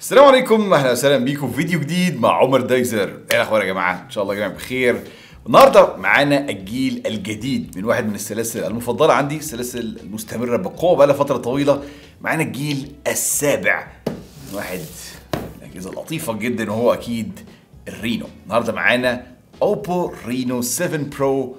السلام عليكم اهلا وسهلا بيكم في فيديو جديد مع عمر دايزر ايه الاخبار يا جماعه ان شاء الله يا جماعه بخير النهارده معانا الجيل الجديد من واحد من السلاسل المفضله عندي السلاسل المستمره بقوه بقالها فتره طويله معانا الجيل السابع من واحد من الاجهزه اللطيفه جدا وهو اكيد الرينو النهارده معانا اوبو رينو 7 برو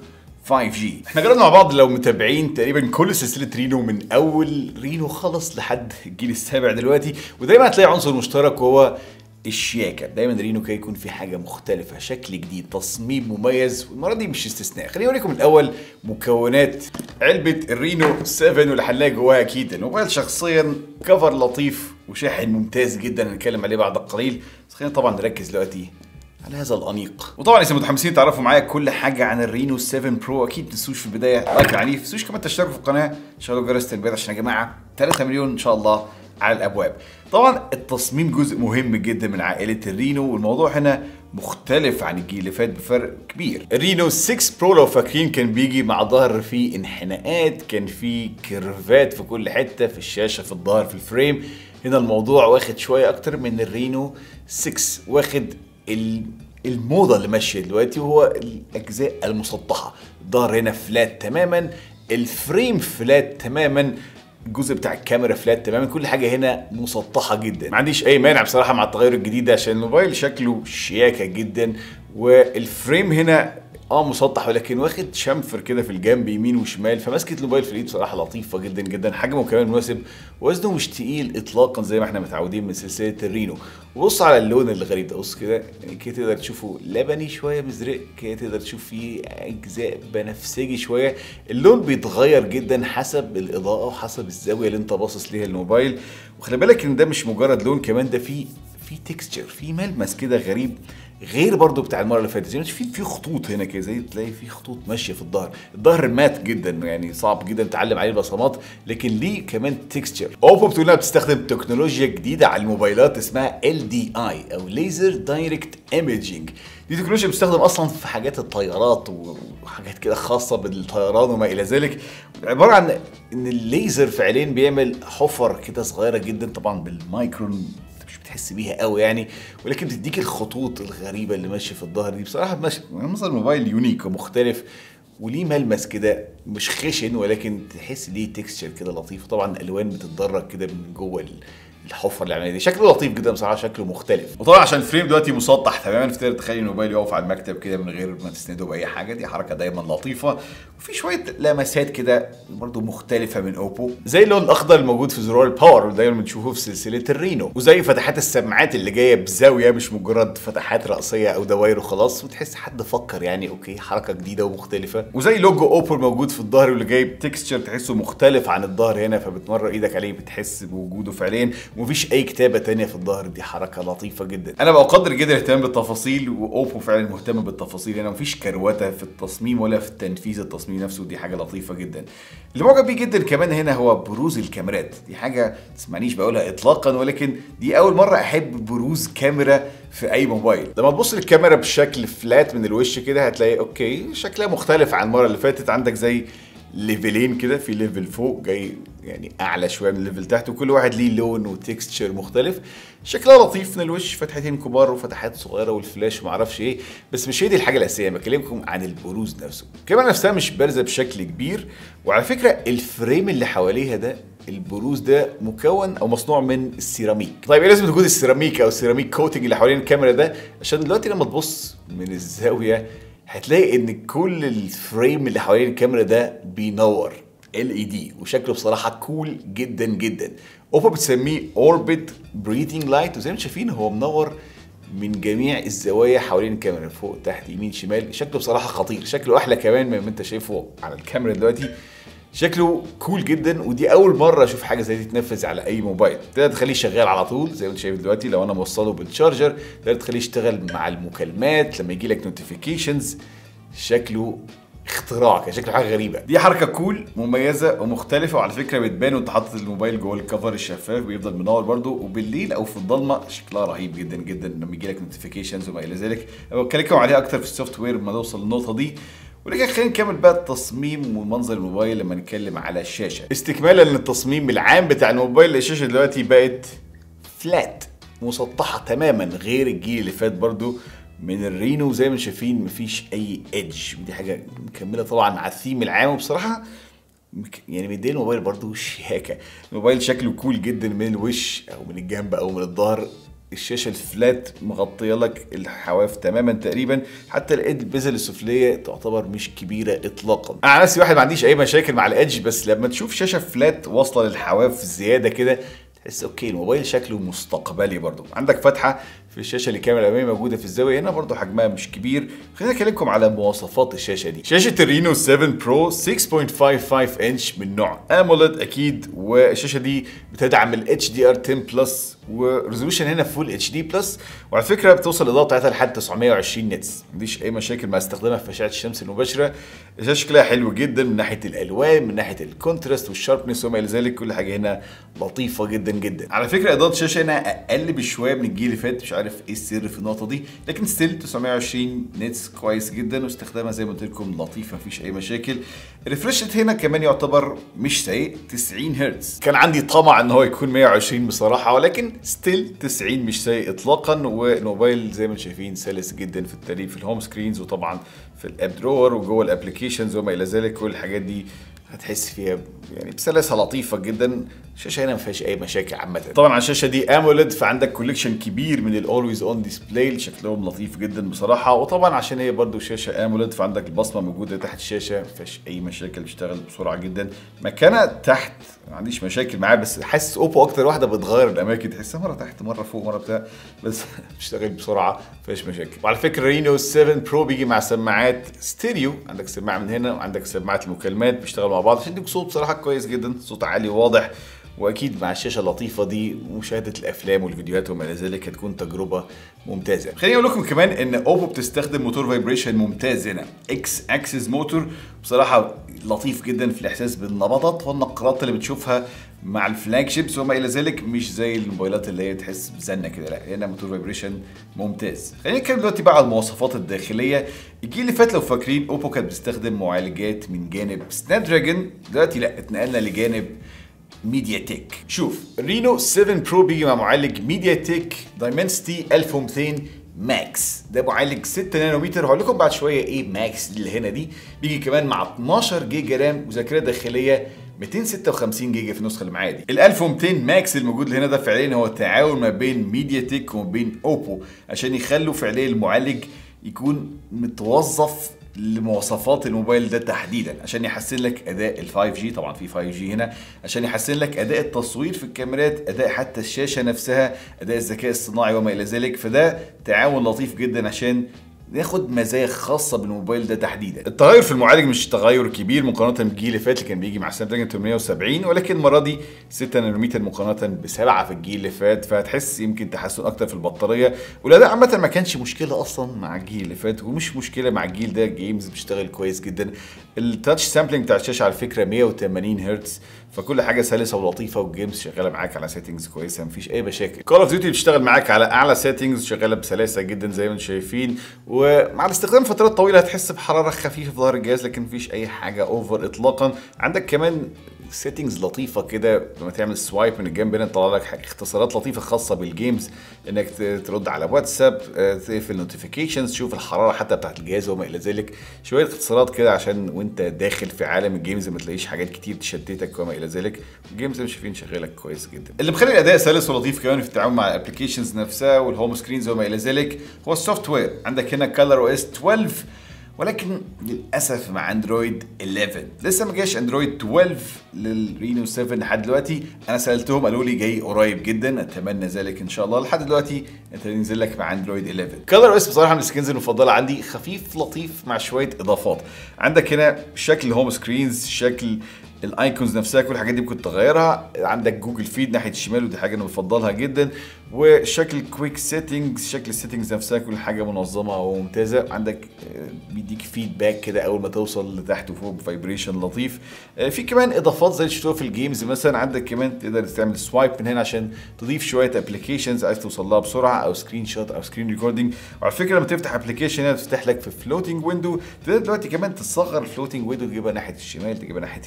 5G احنا جربنا مع بعض لو متابعين تقريبا كل سلسله رينو من اول رينو خلص لحد الجيل السابع دلوقتي ودايما هتلاقي عنصر مشترك وهو الشياكه دايما رينو كده يكون في حاجه مختلفه شكل جديد تصميم مميز والمره دي مش استثناء خليني اوريكم الاول مكونات علبه الرينو 7 واللي هنلاقي جواها اكيد الموبايل شخصيا كفر لطيف وشاحن ممتاز جدا هنتكلم عليه بعد قليل بس خلينا طبعا نركز دلوقتي على هذا الانيق وطبعا اذا متحمسين تعرفوا معايا كل حاجه عن الرينو 7 برو اكيد ما تنسوش في البدايه لايك عنيف ما تنسوش كمان تشتركوا في القناه شغلوا جرس التنبيهات عشان يا جماعه 3 مليون ان شاء الله على الابواب طبعا التصميم جزء مهم جدا من عائله الرينو والموضوع هنا مختلف عن الجيل اللي فات بفرق كبير الرينو 6 برو لو فاكرين كان بيجي مع ظهر فيه انحناءات كان فيه كيرفات في كل حته في الشاشه في الظهر في الفريم هنا الموضوع واخد شويه اكتر من الرينو 6 واخد ال الموضه اللي ماشيه دلوقتي وهو الاجزاء المسطحه الظهر هنا فلات تماما الفريم فلات تماما الجزء بتاع الكاميرا فلات تماما كل حاجه هنا مسطحه جدا ما عنديش اي مانع بصراحه مع التغير الجديد ده عشان الموبايل شكله شياكه جدا والفريم هنا اه مسطح ولكن واخد شمفر كده في الجنب يمين وشمال فمسكه الموبايل في الايد بصراحه لطيفه جدا جدا حجمه كمان مناسب وزنه مش تقيل اطلاقا زي ما احنا متعودين من سلسله الرينو وبص على اللون الغريب ده بص كده يعني كده تقدر تشوفه لبني شويه مزرق كده تقدر تشوف فيه اجزاء بنفسجي شويه اللون بيتغير جدا حسب الاضاءه وحسب الزاويه اللي انت باصص ليها الموبايل وخلي بالك ان ده مش مجرد لون كمان ده فيه في تكستشر في ملمس كده غريب غير برضو بتاع المره اللي فاتت يعني في في خطوط هنا كده زي تلاقي في خطوط ماشيه في الظهر الظهر مات جدا يعني صعب جدا تعلم عليه البصمات لكن ليه كمان تكستشر اوبو بتقول انها بتستخدم تكنولوجيا جديده على الموبايلات اسمها ال دي اي او ليزر دايركت ايميجينج دي تكنولوجيا بتستخدم اصلا في حاجات الطيارات وحاجات كده خاصه بالطيران وما الى ذلك عباره عن ان الليزر فعليا بيعمل حفر كده صغيره جدا طبعا بالمايكرون مش بتحس بيها قوي يعني ولكن بتديك الخطوط الغريبه اللي ماشيه في الظهر دي بصراحه ماشي منظر الموبايل يونيك ومختلف وليه ملمس كده مش خشن ولكن تحس ليه تكستشر كده لطيف وطبعا الالوان بتتدرج كده من جوه الحفره اللي عملها دي شكله لطيف جدا بصراحه شكله مختلف وطبعا عشان الفريم دلوقتي مسطح تماما فتقدر تخلي الموبايل يقف على المكتب كده من غير ما تسنده باي حاجه دي حركه دايما لطيفه وفي شويه لمسات كده برضو مختلفه من اوبو زي اللون الاخضر الموجود في زرار الباور اللي دايما بنشوفه في سلسله الرينو وزي فتحات السماعات اللي جايه بزاويه مش مجرد فتحات راسيه او دواير وخلاص وتحس حد فكر يعني اوكي حركه جديده ومختلفه وزي لوجو اوبو الموجود في الظهر واللي جايب تكستشر تحسه مختلف عن الظهر هنا فبتمرر ايدك عليه بتحس بوجوده فعليا ومفيش اي كتابه تانية في الظهر دي حركه لطيفه جدا انا بقدر جدا الاهتمام بالتفاصيل واوبو فعلا مهتم بالتفاصيل هنا مفيش كروته في التصميم ولا في تنفيذ التصميم نفسه دي حاجه لطيفه جدا اللي معجب بيه جدا كمان هنا هو بروز الكاميرات دي حاجه تسمعنيش بقولها اطلاقا ولكن دي اول مره احب بروز كاميرا في اي موبايل لما تبص للكاميرا بشكل فلات من الوش كده هتلاقي اوكي شكلها مختلف عن المره اللي فاتت عندك زي ليفلين كده في ليفل فوق جاي يعني اعلى شويه من الليفل تحت وكل واحد ليه لون وتكستشر مختلف شكلها لطيف من الوش فتحتين كبار وفتحات صغيره والفلاش وما اعرفش ايه بس مش هي دي الحاجه الاساسيه بكلمكم عن البروز نفسه الكاميرا نفسها مش بارزه بشكل كبير وعلى فكره الفريم اللي حواليها ده البروز ده مكون او مصنوع من السيراميك طيب ايه لازم وجود السيراميك او السيراميك كوتنج اللي حوالين الكاميرا ده عشان دلوقتي لما تبص من الزاويه هتلاقي ان كل الفريم اللي حوالين الكاميرا ده بينور ال اي دي وشكله بصراحه كول جدا جدا اوبو بتسميه اوربت بريثنج لايت وزي ما انتم شايفين هو منور من جميع الزوايا حوالين الكاميرا فوق تحت يمين شمال شكله بصراحه خطير شكله احلى كمان مما انت شايفه على الكاميرا دلوقتي شكله كول جدا ودي اول مره اشوف حاجه زي دي تتنفذ على اي موبايل تقدر تخليه شغال على طول زي ما انت شايف دلوقتي لو انا موصله بالتشارجر تقدر تخليه يشتغل مع المكالمات لما يجي لك نوتيفيكيشنز شكله اختراع كده شكله حاجه غريبه دي حركه كول مميزه ومختلفه وعلى فكره بتبان وانت حاطط الموبايل جوه الكفر الشفاف بيفضل منور برده وبالليل او في الضلمه شكلها رهيب جدا جدا لما يجي لك نوتيفيكيشنز وما الى ذلك بتكلم عليها اكتر في السوفت وير لما نوصل للنقطه دي ولكن خلينا نكمل بقى التصميم ومنظر الموبايل لما نتكلم على الشاشه استكمالا للتصميم العام بتاع الموبايل الشاشه دلوقتي بقت فلات مسطحه تماما غير الجيل اللي فات برضو من الرينو زي ما شايفين مفيش اي ايدج ودي حاجه مكمله طبعا مع الثيم العام وبصراحه مك- يعني مديه الموبايل برضه شياكه الموبايل شكله كول جدا من الوش او من الجنب او من الظهر الشاشه الفلات مغطيه لك الحواف تماما تقريبا حتى الايد البزل السفليه تعتبر مش كبيره اطلاقا انا عن نفسي واحد ما عنديش اي مشاكل مع الايدج بس لما تشوف شاشه فلات واصله للحواف زياده كده تحس اوكي الموبايل شكله مستقبلي برضو عندك فتحه في الشاشه اللي كاميرا الاماميه موجوده في الزاويه هنا برضو حجمها مش كبير خلينا اكلمكم على مواصفات الشاشه دي شاشه الرينو 7 برو 6.55 انش من نوع اموليد اكيد والشاشه دي بتدعم ال HDR 10 بلس وريزولوشن هنا فول اتش دي بلس وعلى فكره بتوصل الاضاءه بتاعتها لحد 920 نتس ما عنديش اي مشاكل مع استخدامها في اشعه الشمس المباشره الشاشه شكلها حلو جدا من ناحيه الالوان من ناحيه الكونتراست والشاربنس وما الى ذلك كل حاجه هنا لطيفه جدا جدا على فكره اضاءه الشاشه هنا اقل بشويه من الجيل اللي فات مش عارف ايه السر في النقطه دي لكن ستيل 920 نتس كويس جدا واستخدامها زي ما قلت لكم لطيف مفيش اي مشاكل الريفرش ريت هنا كمان يعتبر مش سيء 90 هرتز كان عندي طمع ان هو يكون 120 بصراحه ولكن ستيل 90 مش سيء اطلاقا والموبايل زي ما انتم شايفين سلس جدا في التاريخ في الهوم سكرينز وطبعا في الاب درور وجوه الابلكيشنز وما الى ذلك كل الحاجات دي هتحس فيها يعني بسلاسه لطيفه جدا الشاشه هنا ما فيهاش اي مشاكل عامه طبعا على الشاشه دي اموليد فعندك كوليكشن كبير من الاولويز اون ديسبلاي شكلهم لطيف جدا بصراحه وطبعا عشان هي برضو شاشه اموليد فعندك البصمه موجوده تحت الشاشه ما فيهاش اي مشاكل بتشتغل بسرعه جدا مكانها تحت ما عنديش مشاكل معاه بس حاسس اوبو اكتر واحده بتغير الاماكن تحسها مره تحت مره فوق مره بتاع بس بتشتغل بسرعه ما فيهاش مشاكل وعلى فكره رينو 7 برو بيجي مع سماعات ستيريو عندك سماعه من هنا وعندك سماعات المكالمات بيشتغلوا مع بعض عشان يديك صوت بصراحه كويس جدا صوت عالي وواضح واكيد مع الشاشه اللطيفه دي مشاهده الافلام والفيديوهات وما الى ذلك هتكون تجربه ممتازه خليني اقول لكم كمان ان اوبو بتستخدم موتور فايبريشن ممتاز هنا اكس اكسس موتور بصراحه لطيف جدا في الاحساس بالنبضات والنقرات اللي بتشوفها مع الفلاج شيبس وما الى ذلك مش زي الموبايلات اللي هي تحس بزنه كده لا هنا موتور فايبريشن ممتاز خلينا نتكلم دلوقتي بقى على المواصفات الداخليه الجيل اللي فات لو فاكرين اوبو كانت بتستخدم معالجات من جانب سناب دراجون دلوقتي لا اتنقلنا لجانب ميديا تك شوف رينو 7 برو بيجي مع معالج ميديا تك دايمنسيتي 1200 ماكس ده معالج 6 نانومتر هقول لكم بعد شويه ايه ماكس دي اللي هنا دي بيجي كمان مع 12 جيجا رام وذاكره داخليه 256 جيجا في النسخه اللي معايا دي ال 1200 ماكس الموجود هنا ده فعليا هو تعاون ما بين ميديا تك وما بين اوبو عشان يخلوا فعليا المعالج يكون متوظف لمواصفات الموبايل ده تحديدا عشان يحسن لك اداء ال 5 جي طبعا في 5 جي هنا عشان يحسن لك اداء التصوير في الكاميرات اداء حتى الشاشه نفسها اداء الذكاء الصناعي وما الى ذلك فده تعاون لطيف جدا عشان ناخد مزايا خاصة بالموبايل ده تحديدا. التغير في المعالج مش تغير كبير مقارنة بالجيل اللي فات اللي كان بيجي مع سناب دراجون 870 ولكن المرة دي 6 نانومتر مقارنة بسبعة في الجيل اللي فات فهتحس يمكن تحسن أكتر في البطارية والأداء عامة ما كانش مشكلة أصلا مع الجيل اللي فات ومش مشكلة مع الجيل ده الجيمز بتشتغل كويس جدا. التاتش سامبلينج بتاع الشاشة على فكرة 180 هرتز فكل حاجة سلسة ولطيفة والجيمز شغالة معاك على سيتنجز كويسة مفيش أي مشاكل. كول اوف ديوتي بتشتغل معاك على أعلى سيتنجز شغالة بسلاسة جدا زي ما انتم شايفين ومع الاستخدام فترات طويله هتحس بحراره خفيفه في ظهر الجهاز لكن مفيش اي حاجه اوفر اطلاقا عندك كمان سيتنجز لطيفه كده لما تعمل سوايب من الجنب هنا تطلع لك اختصارات لطيفه خاصه بالجيمز انك ترد على واتساب تقفل نوتيفيكيشنز تشوف الحراره حتى بتاعت الجهاز وما الى ذلك شويه اختصارات كده عشان وانت داخل في عالم الجيمز ما تلاقيش حاجات كتير تشتتك وما الى ذلك الجيمز مش شايفين شغاله كويس جدا اللي مخلي الاداء سلس ولطيف كمان في التعامل مع الابلكيشنز نفسها والهوم سكرينز وما الى ذلك هو السوفت وير عندك هنا كلر او اس 12 ولكن للاسف مع اندرويد 11 لسه ما جاش اندرويد 12 للرينو 7 لحد دلوقتي انا سالتهم قالوا لي جاي قريب جدا اتمنى ذلك ان شاء الله لحد دلوقتي انت ينزل لك مع اندرويد 11 كلر اس بصراحه من السكنز المفضله عندي خفيف لطيف مع شويه اضافات عندك هنا شكل الهوم سكرينز شكل الايكونز نفسها كل الحاجات دي ممكن تغيرها عندك جوجل فيد ناحيه الشمال ودي حاجه انا بفضلها جدا وشكل كويك سيتنجز شكل السيتنجز نفسها كل حاجه منظمه وممتازه عندك بيديك فيدباك كده اول ما توصل لتحت وفوق فايبريشن لطيف في كمان اضافات زي اللي شفتوها في الجيمز مثلا عندك كمان تقدر تعمل سوايب من هنا عشان تضيف شويه ابلكيشنز عايز توصل لها بسرعه او سكرين شوت او سكرين ريكوردنج وعلى فكره لما تفتح ابلكيشن هنا تفتح لك في فلوتنج ويندو تقدر دلوقتي كمان تصغر الفلوتنج ويندو تجيبها ناحيه الشمال تجيبها ناحيه اليمين تحط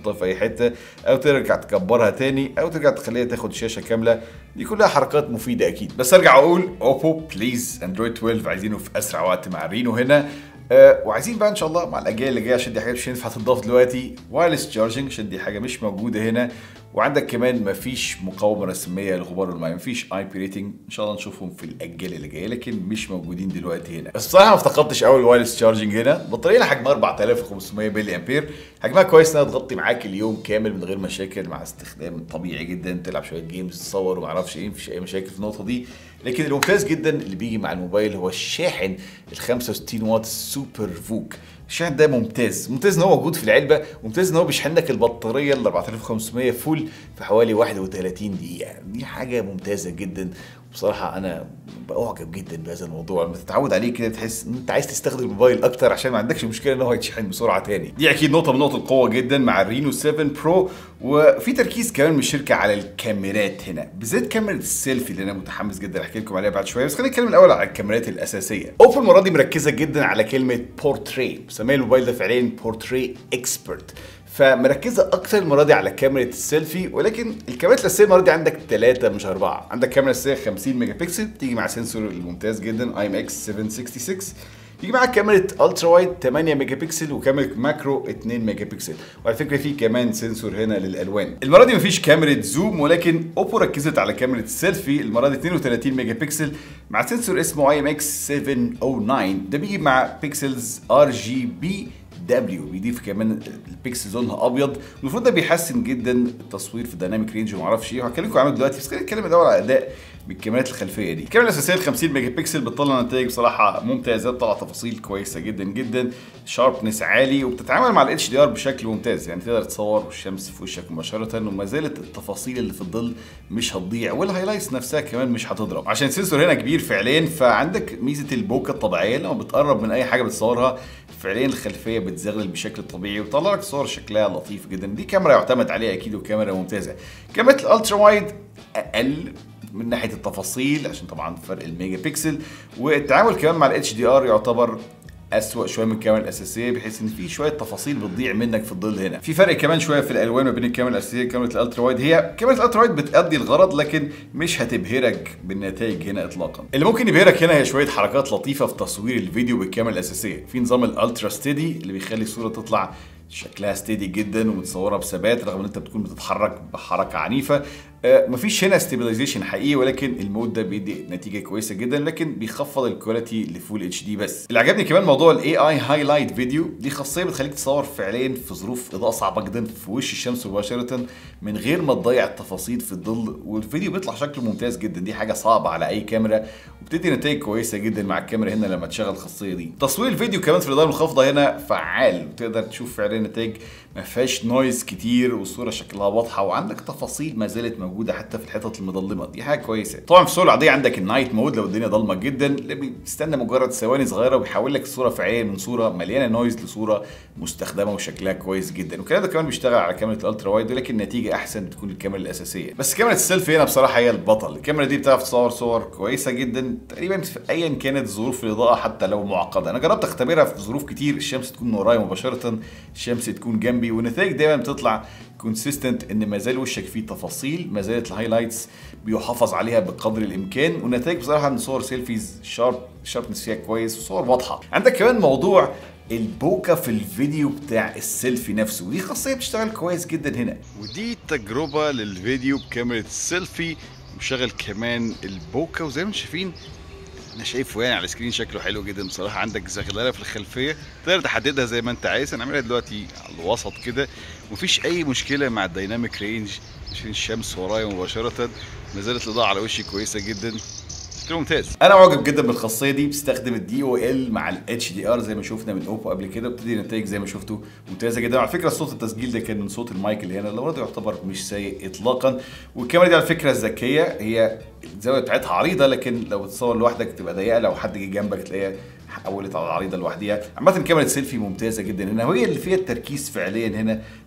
تحطها في اي حته او ترجع تكبرها تاني او ترجع تخليها تاخد شاشه كامله دي كلها حركات مفيده اكيد بس ارجع اقول اوبو بليز اندرويد 12 عايزينه في اسرع وقت مع رينو هنا أه وعايزين بقى ان شاء الله مع الاجيال اللي جايه عشان دي حاجه مش هينفع تضاف دلوقتي وايرلس تشارجنج عشان دي حاجه مش موجوده هنا وعندك كمان مفيش مقاومه رسميه للغبار المائي مفيش اي بي ريتنج ان شاء الله نشوفهم في الاجيال اللي جايه لكن مش موجودين دلوقتي هنا بس بصراحه ما افتقدتش قوي الوايرلس تشارجنج هنا البطاريه لها حجمها 4500 ملي امبير حجمها كويس انها تغطي معاك اليوم كامل من غير مشاكل مع استخدام طبيعي جدا تلعب شويه جيمز تصور وما اعرفش ايه مفيش اي مشاكل في النقطه دي لكن الممتاز جدا اللي بيجي مع الموبايل هو الشاحن ال 65 واط سوبر فوك الشاحن ده ممتاز ممتاز ان هو موجود في العلبه ممتاز ان هو بيشحن لك البطاريه ال 4500 فول في حوالي 31 دقيقه دي حاجه ممتازه جدا بصراحة أنا بعجب جدا بهذا الموضوع لما تتعود عليه كده تحس إن أنت عايز تستخدم الموبايل أكتر عشان ما عندكش مشكلة إن هو يتشحن بسرعة تاني. دي أكيد نقطة من نقط القوة جدا مع الرينو 7 برو وفي تركيز كمان من الشركة على الكاميرات هنا بالذات كاميرا السيلفي اللي أنا متحمس جدا أحكي لكم عليها بعد شوية بس خلينا نتكلم الأول على الكاميرات الأساسية. أوبو المرة دي مركزة جدا على كلمة بورتري مسميه الموبايل ده فعليا بورتري اكسبرت فمركزه اكتر المره دي على كاميرا السيلفي ولكن الكاميرات الاساسيه المره دي عندك ثلاثه مش اربعه عندك كاميرا اساسيه 50 ميجا بيكسل تيجي مع سنسور الممتاز جدا اي ام اكس 766 يجي معاك كاميرا الترا وايد 8 ميجا بكسل وكاميرا ماكرو 2 ميجا بكسل وعلى فكره في كمان سنسور هنا للالوان المره دي مفيش كاميرا زوم ولكن اوبو ركزت على كاميرا السيلفي المره دي 32 ميجا بكسل مع سنسور اسمه اي ام اكس 709 ده بيجي مع بيكسلز ار جي بي دبليو بيضيف كمان البيكسل لونها ابيض المفروض ده بيحسن جدا التصوير في الديناميك رينج وما اعرفش ايه وهكلمكم عنه دلوقتي بس خلينا نتكلم الاول على اداء بالكاميرات الخلفيه دي الكاميرا الاساسيه ال 50 ميجا بكسل بتطلع نتائج بصراحه ممتازه بتطلع تفاصيل كويسه جدا جدا شاربنس عالي وبتتعامل مع الاتش دي ار بشكل ممتاز يعني تقدر تصور والشمس في وشك مباشره وما زالت التفاصيل اللي في الظل مش هتضيع والهايلايتس نفسها كمان مش هتضرب عشان السنسور هنا كبير فعليا فعندك ميزه البوكه الطبيعيه لما بتقرب من اي حاجه بتصورها فعليا الخلفيه بتزغلل بشكل طبيعي وطلع لك صور شكلها لطيف جدا دي كاميرا يعتمد عليها اكيد وكاميرا ممتازه كاميرا الالترا وايد اقل من ناحيه التفاصيل عشان طبعا فرق الميجا بكسل والتعامل كمان مع الاتش دي ار يعتبر اسوأ شويه من الكاميرا الاساسيه بحيث ان في شويه تفاصيل بتضيع منك في الظل هنا في فرق كمان شويه في الالوان ما بين الكاميرا الاساسيه وكاميرا الالترا وايد هي كاميرا الالترا وايد بتأدي الغرض لكن مش هتبهرك بالنتائج هنا اطلاقا اللي ممكن يبهرك هنا هي شويه حركات لطيفه في تصوير الفيديو بالكاميرا الاساسيه في نظام الالترا ستيدي اللي بيخلي الصوره تطلع شكلها ستيدي جدا ومتصوره بثبات رغم ان انت بتكون بتتحرك بحركه عنيفه آه مفيش هنا ستيبلايزيشن حقيقي ولكن المود ده بيدي نتيجه كويسه جدا لكن بيخفض الكواليتي لفول اتش دي بس اللي عجبني كمان موضوع الاي اي هايلايت فيديو دي خاصيه بتخليك تصور فعليا في ظروف اضاءه صعبه جدا في وش الشمس مباشره من غير ما تضيع التفاصيل في الظل والفيديو بيطلع شكله ممتاز جدا دي حاجه صعبه على اي كاميرا وبتدي نتائج كويسه جدا مع الكاميرا هنا لما تشغل الخاصيه دي تصوير الفيديو كمان في الاضاءه المنخفضه هنا فعال وتقدر تشوف فعليا نتائج ما فيهاش نويز كتير والصوره شكلها واضحه وعندك تفاصيل ما زالت موجوده حتى في الحتت المظلمه دي حاجه كويسه طبعا في الصوره العاديه عندك النايت مود لو الدنيا ضلمه جدا اللي بيستنى مجرد ثواني صغيره وبيحول لك الصوره فعليا من صوره مليانه نويز لصوره مستخدمه وشكلها كويس جدا والكلام ده كمان بيشتغل على كاميرا الالترا وايد ولكن النتيجه احسن بتكون الكاميرا الاساسيه بس كاميرا السيلفي هنا بصراحه هي البطل الكاميرا دي بتعرف تصور صور كويسه جدا تقريبا في ايا كانت ظروف الاضاءه حتى لو معقده انا جربت اختبرها في ظروف كتير الشمس تكون من ورايا مباشره الشمس تكون جنبي والنتائج دايما بتطلع كونسيستنت ان ما زال وشك فيه تفاصيل ما زالت الهايلايتس بيحافظ عليها بقدر الامكان والنتائج بصراحه ان صور سيلفيز شارب شاربنس فيها كويس وصور واضحه عندك كمان موضوع البوكا في الفيديو بتاع السيلفي نفسه ودي خاصيه بتشتغل كويس جدا هنا ودي تجربة للفيديو بكاميرا السيلفي مشغل كمان البوكا وزي ما انتم شايفين انا شايفه يعني على السكرين شكله حلو جدا بصراحه عندك زغلله في الخلفيه تقدر تحددها زي ما انت عايز هنعملها دلوقتي على الوسط كده مفيش اي مشكله مع الديناميك رينج عشان الشمس ورايا مباشره ما زالت الاضاءه على وشي كويسه جدا شكله ممتاز انا معجب جدا بالخاصيه دي بتستخدم الدي او ال مع الاتش دي ار زي ما شفنا من اوبو قبل كده وبتدي نتائج زي ما شفتوا ممتازه جدا على فكره صوت التسجيل ده كان من صوت المايك اللي هنا اللي برضه يعتبر مش سيء اطلاقا والكاميرا دي على فكره ذكيه هي الزاويه بتاعتها عريضه لكن لو بتصور لوحدك تبقى ضيقه لو حد جه جنبك تلاقيها حولت على العريضه لوحديها عامه كاميرا سيلفي ممتازه جدا هنا وهي اللي فيها التركيز فعليا هنا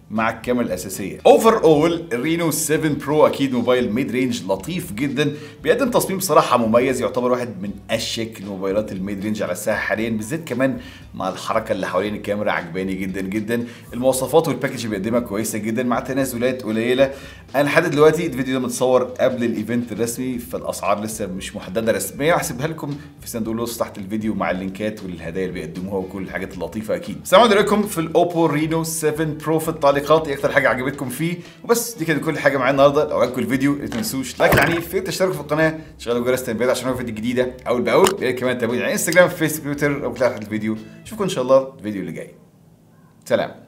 مع الكاميرا الاساسيه اوفر اول الرينو 7 برو اكيد موبايل ميد رينج لطيف جدا بيقدم تصميم صراحه مميز يعتبر واحد من اشيك الموبايلات الميد رينج على الساحه حاليا بالذات كمان مع الحركه اللي حوالين الكاميرا عجباني جدا جدا المواصفات والباكج اللي بيقدمها كويسه جدا مع تنازلات قليله انا لحد دلوقتي الفيديو ده متصور قبل الايفنت الرسمي فالاسعار لسه مش محدده رسميا هحسبها لكم في صندوق الوصف تحت الفيديو مع اللينكات والهدايا اللي بيقدموها وكل الحاجات اللطيفه اكيد السلام عليكم في الاوبو رينو 7 برو في التعليقات ايه اكتر حاجه عجبتكم فيه وبس دي كانت كل حاجه معايا النهارده لو عجبكم الفيديو ما تنسوش لايك العنيف في تشتركوا في القناه تشغلوا جرس التنبيهات عشان فيديو جديده اول باول يا ريت كمان تابعوني على انستجرام فيسبوك تويتر او تحت الفيديو اشوفكم ان شاء الله الفيديو اللي جاي سلام